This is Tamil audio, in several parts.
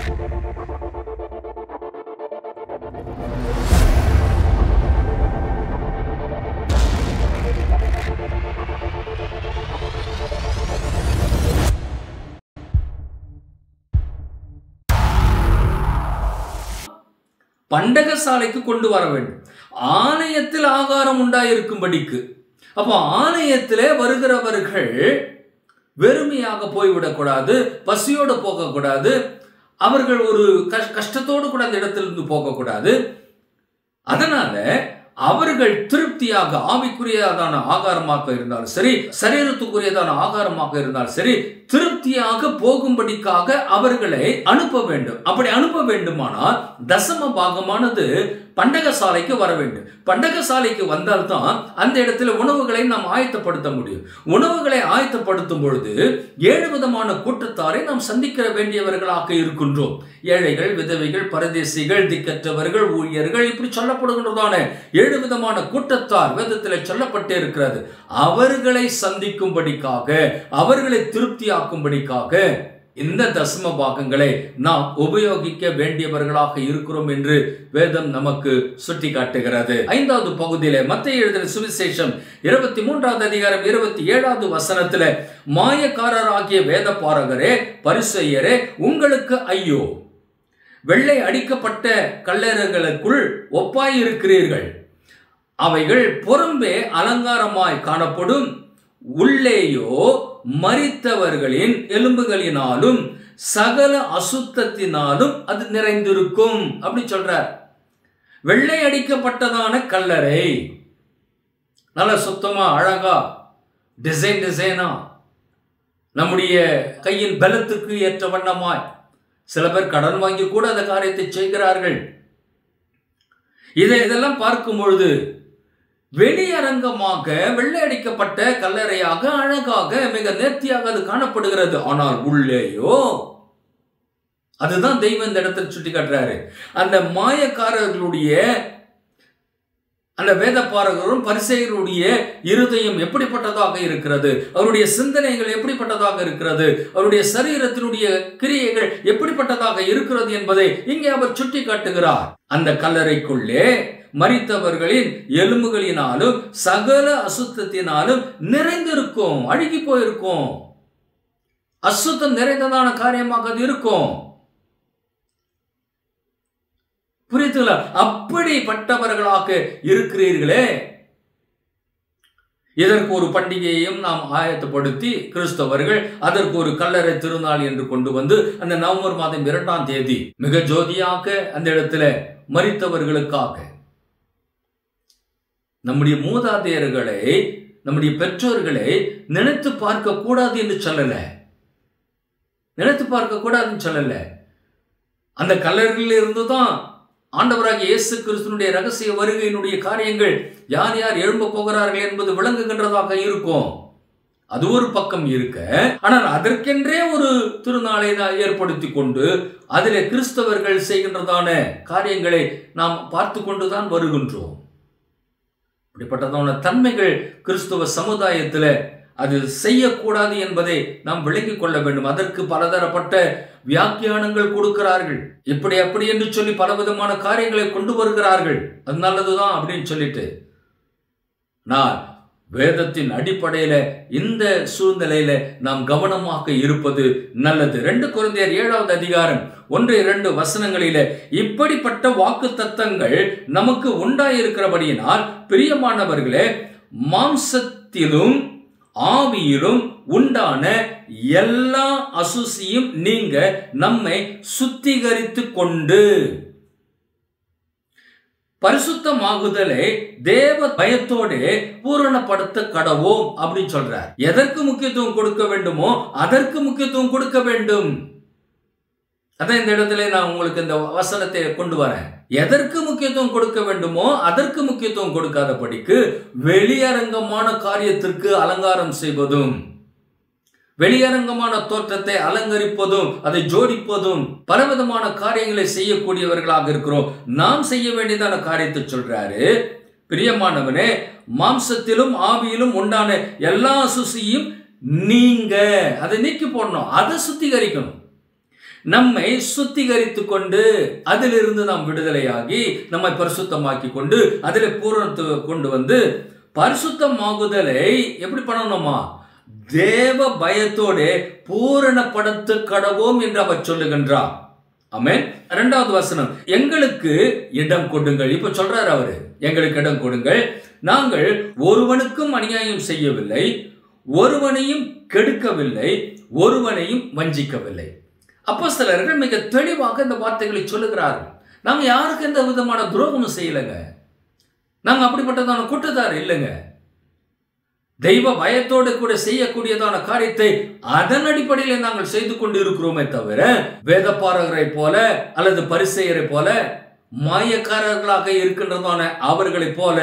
பண்டக சாலைக்கு கொண்டு வர வேண்டும் ஆலயத்தில் ஆகாரம் உண்டாயிருக்கும்படிக்கு அப்போ ஆலயத்திலே வருகிறவர்கள் வெறுமையாக போய்விடக்கூடாது பசியோடு போகக்கூடாது அவர்கள் ஒரு கஷ் கஷ்டத்தோடு கூட அந்த இடத்திலிருந்து போகக்கூடாது அதனால அவர்கள் திருப்தியாக ஆவிக்குரியதான ஆகாரமாக இருந்தாலும் சரி சரீரத்துக்குரியதான ஆகாரமாக இருந்தாலும் சரி திருப்தியாக போகும்படிக்காக அவர்களை அனுப்ப வேண்டும் அப்படி அனுப்ப வேண்டுமானால் தசம பாகமானது பண்டக சாலைக்கு வர வேண்டும் பண்டக சாலைக்கு வந்தால்தான் அந்த இடத்துல உணவுகளை நாம் ஆயத்தப்படுத்த முடியும் உணவுகளை ஆயத்தப்படுத்தும் பொழுது ஏழு விதமான கூட்டத்தாரை நாம் சந்திக்கிற வேண்டியவர்களாக இருக்கின்றோம் ஏழைகள் விதவைகள் பரதேசிகள் திக்கற்றவர்கள் ஊழியர்கள் இப்படி சொல்லப்படுகின்றதான ஏழு விதமான கூட்டத்தார் வேதத்தில் சொல்லப்பட்டே இருக்கிறது அவர்களை சந்திக்கும்படிக்காக அவர்களை திருப்தியாக்கும்படிக்காக இந்த தசம பாகங்களை நாம் உபயோகிக்க வேண்டியவர்களாக இருக்கிறோம் என்று வேதம் நமக்கு சுட்டி காட்டுகிறது ஐந்தாவது பகுதியில மத்திய எழுதின சுவிசேஷம் இருபத்தி மூன்றாவது அதிகாரம் இருபத்தி ஏழாவது வசனத்துல மாயக்காரராகிய வேத பாரகரே பரிசெய்யரே உங்களுக்கு ஐயோ வெள்ளை அடிக்கப்பட்ட கல்லறைகளுக்குள் ஒப்பாயிருக்கிறீர்கள் அவைகள் புறம்பே அலங்காரமாய் காணப்படும் உள்ளேயோ மரித்தவர்களின் எலும்புகளினாலும் சகல அசுத்தத்தினாலும் அது நிறைந்திருக்கும் அப்படி சொல்றார் வெள்ளை அடிக்கப்பட்டதான கல்லறை நல்ல சுத்தமா அழகா டிசைன் டிசைனா நம்முடைய கையின் பலத்துக்கு ஏற்ற வண்ணமாய் சில பேர் கடன் வாங்கி கூட அந்த காரியத்தை செய்கிறார்கள் இதை இதெல்லாம் பார்க்கும் பொழுது வெளியரங்கமாக வெள்ளை அடிக்கப்பட்ட கல்லறையாக அழகாக மிக நேர்த்தியாக அது காணப்படுகிறது ஆனால் உள்ளேயோ அதுதான் தெய்வம் இந்த இடத்தில் சுட்டி காட்டுறாரு அந்த மாயக்காரர்களுடைய அந்த வேத பாரகரும் பரிசெயருடைய இருதயம் எப்படிப்பட்டதாக இருக்கிறது அவருடைய சிந்தனைகள் எப்படிப்பட்டதாக இருக்கிறது அவருடைய சரீரத்தினுடைய கிரியைகள் எப்படிப்பட்டதாக இருக்கிறது என்பதை இங்கே அவர் சுட்டி காட்டுகிறார் அந்த கல்லறைக்குள்ளே மரித்தவர்களின் எலும்புகளினாலும் சகல அசுத்தத்தினாலும் நிறைந்திருக்கும் அழுகி போயிருக்கும் அசுத்தம் நிறைந்ததான காரியமாக அது இருக்கும் புரியுதுங்களா அப்படிப்பட்டவர்களாக இருக்கிறீர்களே இதற்கு ஒரு பண்டிகையையும் நாம் ஆயத்தப்படுத்தி கிறிஸ்தவர்கள் அதற்கு ஒரு கல்லறை திருநாள் என்று கொண்டு வந்து அந்த நவம்பர் மாதம் இரண்டாம் தேதி மிக ஜோதியாக அந்த இடத்துல மறித்தவர்களுக்காக நம்முடைய மூதாதையர்களை நம்முடைய பெற்றோர்களை நினைத்து பார்க்க கூடாது என்று சொல்லல நினைத்து பார்க்க கூடாதுன்னு சொல்லல அந்த கல்லறையில் இருந்து தான் ஆண்டவராக இயேசு கிறிஸ்துனுடைய ரகசிய வருகையினுடைய காரியங்கள் யார் யார் எழும்ப போகிறார்கள் என்பது விளங்குகின்றதாக இருக்கும் அது ஒரு பக்கம் இருக்க ஆனால் அதற்கென்றே ஒரு திருநாளை நான் ஏற்படுத்தி கொண்டு அதிலே கிறிஸ்தவர்கள் செய்கின்றதான காரியங்களை நாம் பார்த்து கொண்டுதான் வருகின்றோம் இப்படிப்பட்டதான தன்மைகள் கிறிஸ்துவ சமுதாயத்தில் அது செய்யக்கூடாது என்பதை நாம் விளங்கிக் கொள்ள வேண்டும் அதற்கு பலதரப்பட்ட வியாக்கியானங்கள் கொடுக்கிறார்கள் இப்படி அப்படி என்று சொல்லி பலவிதமான காரியங்களை கொண்டு வருகிறார்கள் அது நல்லதுதான் அப்படின்னு சொல்லிட்டு நான் வேதத்தின் அடிப்படையில இந்த சூழ்நிலையில நாம் கவனமாக இருப்பது நல்லது ரெண்டு குழந்தையர் ஏழாவது அதிகாரம் ஒன்று இரண்டு வசனங்களில இப்படிப்பட்ட வாக்கு தத்தங்கள் நமக்கு உண்டாயிருக்கிறபடியினால் பிரியமானவர்களே மாம்சத்திலும் ஆவியிலும் உண்டான எல்லா அசுசியும் நீங்க நம்மை சுத்திகரித்து கொண்டு பரிசுத்தமாகுதலை தேவ பயத்தோடு பூரணப்படுத்த கடவோம் அப்படின்னு சொல்றார் எதற்கு முக்கியத்துவம் கொடுக்க வேண்டுமோ அதற்கு முக்கியத்துவம் கொடுக்க வேண்டும் அதான் இந்த இடத்துல நான் உங்களுக்கு இந்த வசனத்தை கொண்டு வரேன் எதற்கு முக்கியத்துவம் கொடுக்க வேண்டுமோ அதற்கு முக்கியத்துவம் கொடுக்காதபடிக்கு வெளியரங்கமான காரியத்திற்கு அலங்காரம் செய்வதும் வெளியரங்கமான தோற்றத்தை அலங்கரிப்பதும் அதை ஜோடிப்பதும் பலவிதமான காரியங்களை செய்யக்கூடியவர்களாக இருக்கிறோம் நாம் செய்ய வேண்டியதான காரியத்தை சொல்றாரு பிரியமானவனே மாம்சத்திலும் ஆவியிலும் உண்டான எல்லா சுசியும் நீங்க அதை நீக்கி போடணும் அதை சுத்திகரிக்கணும் நம்மை சுத்திகரித்து கொண்டு அதிலிருந்து நாம் விடுதலையாகி நம்மை பரிசுத்தமாக்கி கொண்டு அதில் பூரணத்து கொண்டு வந்து பரிசுத்தமாகுதலை எப்படி பண்ணணுமா தேவ பயத்தோடு பூரணப்படுத்த கடவோம் என்று அவர் சொல்லுகின்றார் ஆமென் இரண்டாவது வசனம் எங்களுக்கு இடம் கொடுங்கள் இப்ப சொல்றாரு அவரு எங்களுக்கு இடம் கொடுங்கள் நாங்கள் ஒருவனுக்கும் அநியாயம் செய்யவில்லை ஒருவனையும் கெடுக்கவில்லை ஒருவனையும் வஞ்சிக்கவில்லை அப்போஸ்தலர்கள் மிக தெளிவாக இந்த வார்த்தைகளை சொல்லுகிறார்கள் நாங்க யாருக்கு எந்த விதமான துரோகமும் செய்யலைங்க நாங்க அப்படிப்பட்டதான குற்றத்தார் இல்லைங்க தெய்வ பயத்தோடு கூட செய்யக்கூடியதான காரியத்தை அதன் அடிப்படையில் நாங்கள் செய்து கொண்டு இருக்கிறோமே தவிர வேதப்பாரகரை போல அல்லது பரிசெயரை போல மாயக்காரர்களாக இருக்கின்றதான அவர்களைப் போல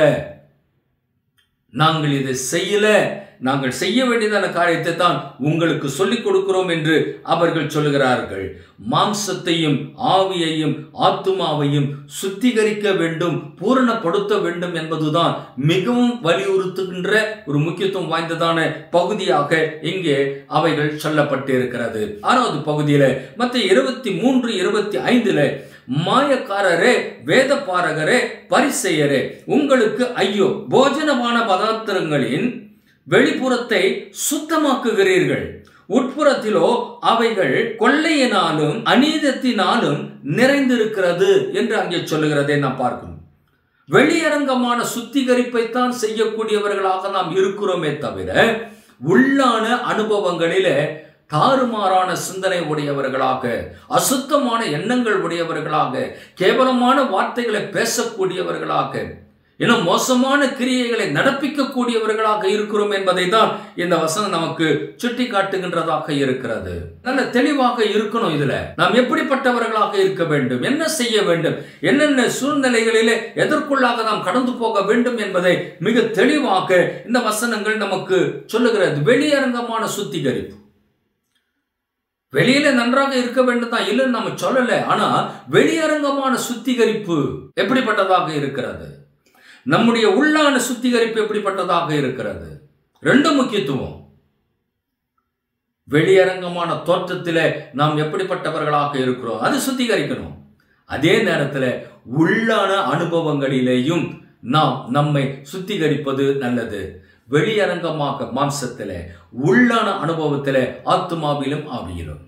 நாங்கள் இதை செய்யல நாங்கள் செய்ய வேண்டியதான காரியத்தை தான் உங்களுக்கு சொல்லிக் கொடுக்கிறோம் என்று அவர்கள் சொல்லுகிறார்கள் மாம்சத்தையும் ஆவியையும் ஆத்துமாவையும் சுத்திகரிக்க வேண்டும் பூரணப்படுத்த வேண்டும் என்பதுதான் மிகவும் வலியுறுத்துகின்ற ஒரு முக்கியத்துவம் வாய்ந்ததான பகுதியாக இங்கே அவைகள் சொல்லப்பட்டிருக்கிறது ஆறாவது பகுதியில மற்ற இருபத்தி மூன்று இருபத்தி ஐந்துல மாயக்காரரே வேதப்பாரகரே பரிசெயரே உங்களுக்கு ஐயோ போஜனமான பதார்த்தங்களின் வெளிப்புறத்தை சுத்தமாக்குகிறீர்கள் உட்புறத்திலோ அவைகள் கொள்ளையினாலும் அநீதத்தினாலும் நிறைந்திருக்கிறது என்று அங்கே சொல்லுகிறதை நாம் பார்க்கணும் வெளியரங்கமான சுத்திகரிப்பைத்தான் செய்யக்கூடியவர்களாக நாம் இருக்கிறோமே தவிர உள்ளான அனுபவங்களிலே தாறுமாறான சிந்தனை உடையவர்களாக அசுத்தமான எண்ணங்கள் உடையவர்களாக கேவலமான வார்த்தைகளை பேசக்கூடியவர்களாக இன்னும் மோசமான கிரியைகளை நடப்பிக்கக்கூடியவர்களாக இருக்கிறோம் என்பதை தான் இந்த வசனம் நமக்கு சுட்டி காட்டுகின்றதாக இருக்கிறது நல்ல தெளிவாக இருக்கணும் இதுல நாம் எப்படிப்பட்டவர்களாக இருக்க வேண்டும் என்ன செய்ய வேண்டும் என்னென்ன சூழ்நிலைகளிலே எதற்குள்ளாக நாம் கடந்து போக வேண்டும் என்பதை மிக தெளிவாக இந்த வசனங்கள் நமக்கு சொல்லுகிறது வெளியரங்கமான சுத்திகரிப்பு வெளியில நன்றாக இருக்க வேண்டும் தான் இல்லைன்னு நம்ம சொல்லல ஆனா வெளியரங்கமான சுத்திகரிப்பு எப்படிப்பட்டதாக இருக்கிறது நம்முடைய உள்ளான சுத்திகரிப்பு எப்படிப்பட்டதாக இருக்கிறது ரெண்டு முக்கியத்துவம் வெளியரங்கமான தோற்றத்தில் நாம் எப்படிப்பட்டவர்களாக இருக்கிறோம் அது சுத்திகரிக்கணும் அதே நேரத்தில் உள்ளான அனுபவங்களிலேயும் நாம் நம்மை சுத்திகரிப்பது நல்லது வெளியரங்கமாக மாம்சத்தில் உள்ளான அனுபவத்தில் ஆத்மாவிலும் ஆவியிலும்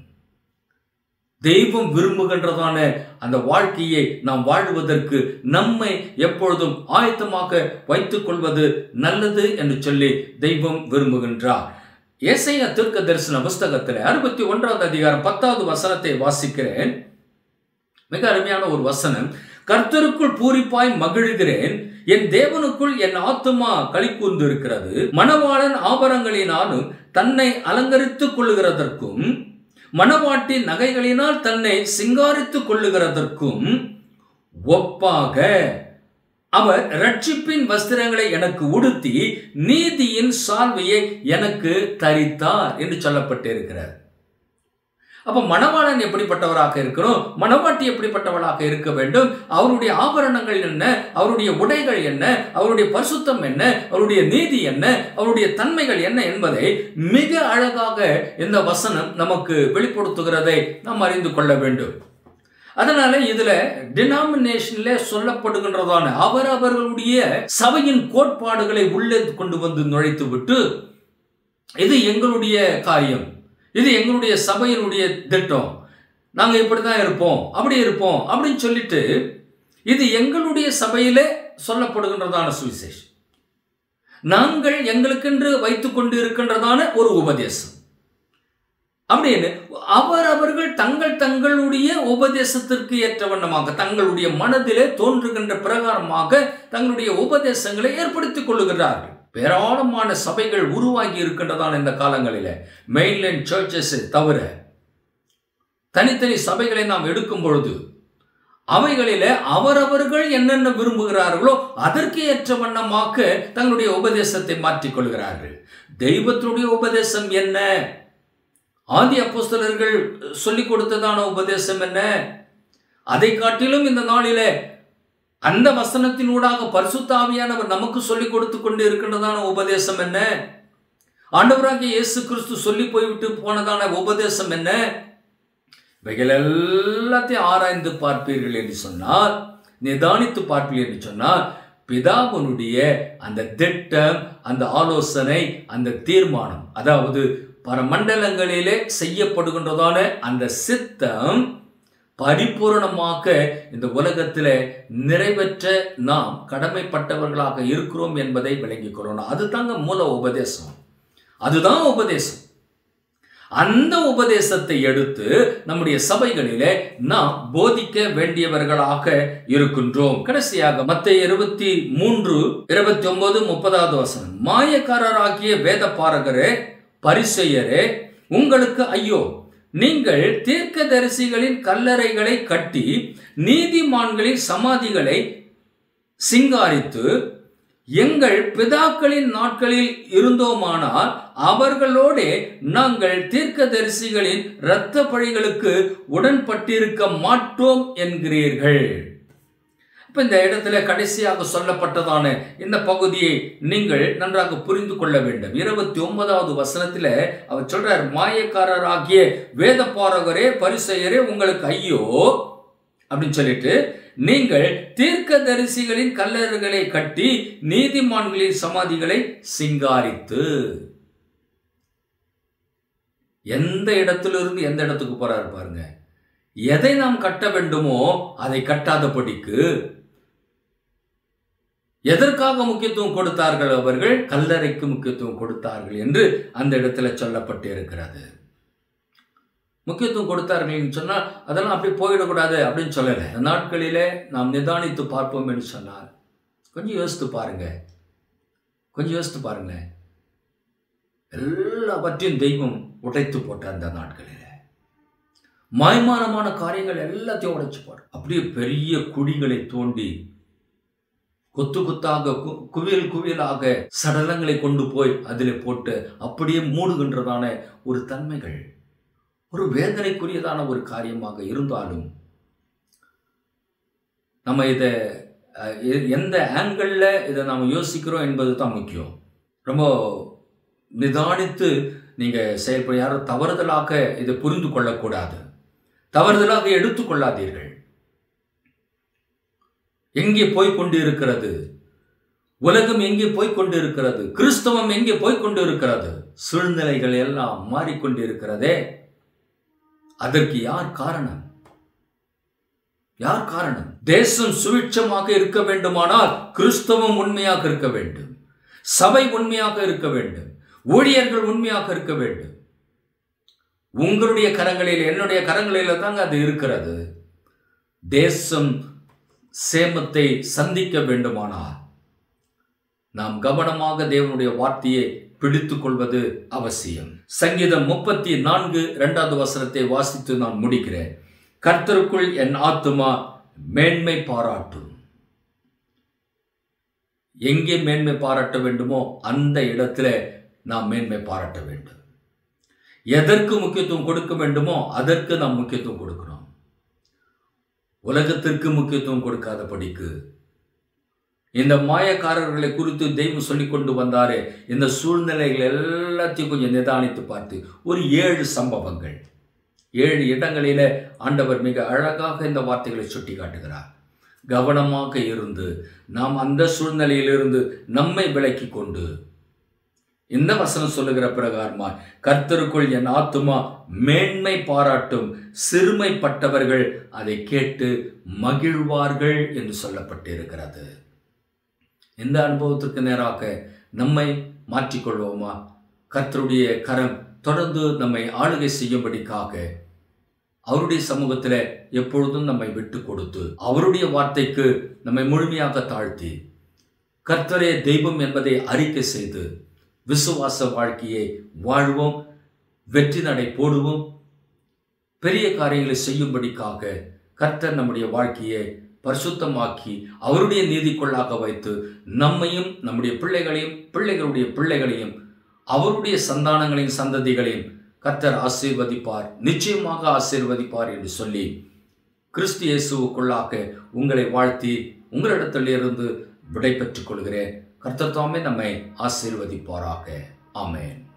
தெய்வம் விரும்புகின்றதான அந்த வாழ்க்கையை நாம் வாழ்வதற்கு நம்மை எப்பொழுதும் ஆயத்தமாக வைத்துக் கொள்வது நல்லது என்று சொல்லி தெய்வம் விரும்புகின்றார் ஏசைய தீர்க்க தரிசன புஸ்தகத்தில் அறுபத்தி ஒன்றாவது அதிகாரம் பத்தாவது வசனத்தை வாசிக்கிறேன் மிக அருமையான ஒரு வசனம் கர்த்தருக்குள் பூரிப்பாய் மகிழ்கிறேன் என் தேவனுக்குள் என் ஆத்துமா களி கூர்ந்து இருக்கிறது மணவாளன் ஆபரங்களினாலும் தன்னை அலங்கரித்துக் கொள்ளுகிறதற்கும் மணவாட்டி நகைகளினால் தன்னை சிங்காரித்துக் கொள்ளுகிறதற்கும் ஒப்பாக அவர் ரட்சிப்பின் வஸ்திரங்களை எனக்கு உடுத்தி நீதியின் சால்வையை எனக்கு தரித்தார் என்று சொல்லப்பட்டிருக்கிறார் அப்ப மணவாளன் எப்படிப்பட்டவராக இருக்கணும் மணவாட்டி எப்படிப்பட்டவளாக இருக்க வேண்டும் அவருடைய ஆபரணங்கள் என்ன அவருடைய உடைகள் என்ன அவருடைய பரிசுத்தம் என்ன அவருடைய நீதி என்ன அவருடைய தன்மைகள் என்ன என்பதை மிக அழகாக இந்த வசனம் நமக்கு வெளிப்படுத்துகிறதை நாம் அறிந்து கொள்ள வேண்டும் அதனால இதுல டினாமினேஷன்ல சொல்லப்படுகின்றதான அவர் அவர்களுடைய சபையின் கோட்பாடுகளை உள்ளே கொண்டு வந்து நுழைத்து விட்டு இது எங்களுடைய காரியம் இது எங்களுடைய சபையினுடைய திட்டம் நாங்க இப்படிதான் இருப்போம் அப்படி இருப்போம் அப்படின்னு சொல்லிட்டு இது எங்களுடைய சபையிலே சொல்லப்படுகின்றதான சுவிசேஷம் நாங்கள் எங்களுக்கென்று வைத்துக் கொண்டு இருக்கின்றதான ஒரு உபதேசம் அப்படின்னு அவர் அவர்கள் தங்கள் தங்களுடைய உபதேசத்திற்கு ஏற்ற வண்ணமாக தங்களுடைய மனதிலே தோன்றுகின்ற பிரகாரமாக தங்களுடைய உபதேசங்களை ஏற்படுத்திக் கொள்ளுகிறார்கள் ஏராளமான சபைகள் உருவாகி இருக்கின்றதான இந்த காலங்களில் மெயின்லைன் சர்ச்சஸ் தவிர தனித்தனி சபைகளை நாம் எடுக்கும் பொழுது அவைகளில அவரவர்கள் என்னென்ன விரும்புகிறார்களோ அதற்கு ஏற்ற வண்ணமாக தங்களுடைய உபதேசத்தை மாற்றிக் கொள்கிறார்கள் தெய்வத்தினுடைய உபதேசம் என்ன ஆதி அப்போஸ்தலர்கள் சொல்லிக் கொடுத்ததான உபதேசம் என்ன அதை காட்டிலும் இந்த நாளிலே அந்த வசனத்தினூடாக பரிசுத்தாவியானவர் நமக்கு சொல்லிக் கொடுத்து கொண்டு இருக்கின்றதான உபதேசம் என்ன ஆண்டவராகிய இயேசு கிறிஸ்து சொல்லி போய்விட்டு போனதான உபதேசம் என்ன இவைகள் எல்லாத்தையும் ஆராய்ந்து பார்ப்பீர்கள் என்று சொன்னால் நிதானித்து பார்ப்பீர்கள் என்று சொன்னால் பிதாவனுடைய அந்த திட்டம் அந்த ஆலோசனை அந்த தீர்மானம் அதாவது பரமண்டலங்களிலே செய்யப்படுகின்றதான அந்த சித்தம் பரிபூரணமாக இந்த உலகத்தில் நிறைவேற்ற நாம் கடமைப்பட்டவர்களாக இருக்கிறோம் என்பதை விளங்கிக் கொள்ளணும் அதுதாங்க மூல உபதேசம் அதுதான் உபதேசம் அந்த உபதேசத்தை எடுத்து நம்முடைய சபைகளிலே நாம் போதிக்க வேண்டியவர்களாக இருக்கின்றோம் கடைசியாக மத்த இருபத்தி மூன்று இருபத்தி ஒன்பது முப்பதாவது வசனம் மாயக்காரராகிய வேத பாரகரே பரிசெயரே உங்களுக்கு ஐயோ நீங்கள் தீர்க்கதரிசிகளின் கல்லறைகளை கட்டி நீதிமான்களின் சமாதிகளை சிங்காரித்து எங்கள் பிதாக்களின் நாட்களில் இருந்தோமானால் அவர்களோடே நாங்கள் தீர்க்கதரிசிகளின் இரத்த பழிகளுக்கு உடன்பட்டிருக்க மாட்டோம் என்கிறீர்கள் இப்ப இந்த இடத்துல கடைசியாக சொல்லப்பட்டதான இந்த பகுதியை நீங்கள் நன்றாக புரிந்து கொள்ள வேண்டும் இருபத்தி ஒன்பதாவது வசனத்துல அவர் சொல்றார் மாயக்காரராகிய வேத பாரகரே பரிசெயரே உங்களுக்கு ஐயோ அப்படின்னு சொல்லிட்டு நீங்கள் தீர்க்கதரிசிகளின் கல்லறைகளை கட்டி நீதிமான்களின் சமாதிகளை சிங்காரித்து எந்த இடத்திலிருந்து எந்த இடத்துக்கு போறாரு பாருங்க எதை நாம் கட்ட வேண்டுமோ அதை கட்டாதபடிக்கு எதற்காக முக்கியத்துவம் கொடுத்தார்கள் அவர்கள் கல்லறைக்கு முக்கியத்துவம் கொடுத்தார்கள் என்று அந்த இடத்துல சொல்லப்பட்டு இருக்கிறது முக்கியத்துவம் கொடுத்தார்கள் சொன்னால் அதெல்லாம் அப்படி போயிடக்கூடாது அப்படின்னு சொல்லலை இந்த நாட்களிலே நாம் நிதானித்து பார்ப்போம் என்று சொன்னார் கொஞ்சம் யோசித்து பாருங்க கொஞ்சம் யோசித்து பாருங்க எல்லாவற்றையும் தெய்வம் உடைத்து போட்ட அந்த நாட்களில் மாய்மானமான காரியங்கள் எல்லாத்தையும் உடைச்சு போட அப்படியே பெரிய குழிகளை தோண்டி கொத்து கொத்தாக கு- குவியல் குவியலாக சடலங்களை கொண்டு போய் அதில் போட்டு அப்படியே மூடுகின்றதான ஒரு தன்மைகள் ஒரு வேதனைக்குரியதான ஒரு காரியமாக இருந்தாலும் நம்ம இதை அஹ், எ- எந்த ஆங்கிளில் இதை நாம் யோசிக்கிறோம் என்பது தான் முக்கியம் ரொம்ப நிதானித்து நீங்கள் செயல்பட யாரும் தவறுதலாக இதை புரிந்து கொள்ளக்கூடாது தவறுதலாக எடுத்துக்கொள்ளாதீர்கள் எங்கே போய் கொண்டு இருக்கிறது உலகம் எங்கே போய் கொண்டு இருக்கிறது கிறிஸ்தவம் எங்கே போய் கொண்டு இருக்கிறது சூழ்நிலைகள் எல்லாம் மாறிக்கொண்டு இருக்கிறதே அதற்கு யார் காரணம் யார் காரணம் தேசம் சுவிட்சமாக இருக்க வேண்டுமானால் கிறிஸ்தவம் உண்மையாக இருக்க வேண்டும் சபை உண்மையாக இருக்க வேண்டும் ஊழியர்கள் உண்மையாக இருக்க வேண்டும் உங்களுடைய கரங்களில் என்னுடைய கரங்களில் தாங்க அது இருக்கிறது தேசம் சேமத்தை சந்திக்க வேண்டுமானால் நாம் கவனமாக தேவனுடைய வார்த்தையை பிடித்துக் கொள்வது அவசியம் சங்கீதம் முப்பத்தி நான்கு இரண்டாவது வசனத்தை வாசித்து நான் முடிக்கிறேன் கர்த்தருக்குள் என் ஆத்துமா மேன்மை பாராட்டும் எங்கே மேன்மை பாராட்ட வேண்டுமோ அந்த இடத்துல நாம் மேன்மை பாராட்ட வேண்டும் எதற்கு முக்கியத்துவம் கொடுக்க வேண்டுமோ அதற்கு நாம் முக்கியத்துவம் கொடுக்கிறோம் உலகத்திற்கு முக்கியத்துவம் கொடுக்காதபடிக்கு இந்த மாயக்காரர்களை குறித்து தெய்வம் சொல்லி கொண்டு வந்தாரே இந்த சூழ்நிலைகள் எல்லாத்தையும் கொஞ்சம் நிதானித்து பார்த்து ஒரு ஏழு சம்பவங்கள் ஏழு இடங்களில ஆண்டவர் மிக அழகாக இந்த வார்த்தைகளை சுட்டி காட்டுகிறார் கவனமாக இருந்து நாம் அந்த சூழ்நிலையிலிருந்து நம்மை விலக்கி கொண்டு இந்த வசனம் சொல்லுகிற பிரகாரமா கர்த்தருக்குள் என் ஆத்துமா மேன்மை பாராட்டும் சிறுமைப்பட்டவர்கள் அதை கேட்டு மகிழ்வார்கள் என்று சொல்லப்பட்டு இருக்கிறது இந்த அனுபவத்திற்கு நேராக நம்மை மாற்றிக்கொள்வோமா கர்த்தருடைய கரம் தொடர்ந்து நம்மை ஆளுகை செய்யும்படிக்காக அவருடைய சமூகத்தில் எப்பொழுதும் நம்மை விட்டு கொடுத்து அவருடைய வார்த்தைக்கு நம்மை முழுமையாக தாழ்த்தி கர்த்தரே தெய்வம் என்பதை அறிக்கை செய்து விசுவாச வாழ்க்கையை வாழ்வோம் வெற்றி நடை போடுவோம் பெரிய காரியங்களை செய்யும்படிக்காக கர்த்தர் நம்முடைய வாழ்க்கையை பரிசுத்தமாக்கி அவருடைய நீதிக்குள்ளாக வைத்து நம்மையும் நம்முடைய பிள்ளைகளையும் பிள்ளைகளுடைய பிள்ளைகளையும் அவருடைய சந்தானங்களையும் சந்ததிகளையும் கர்த்தர் ஆசீர்வதிப்பார் நிச்சயமாக ஆசீர்வதிப்பார் என்று சொல்லி கிறிஸ்து இயேசுவுக்குள்ளாக உங்களை வாழ்த்தி உங்களிடத்திலிருந்து விடை பெற்றுக் கொள்கிறேன் கர்த்தர் தாமே நம்மை ஆசீர்வதிப்பாராக ஆமென்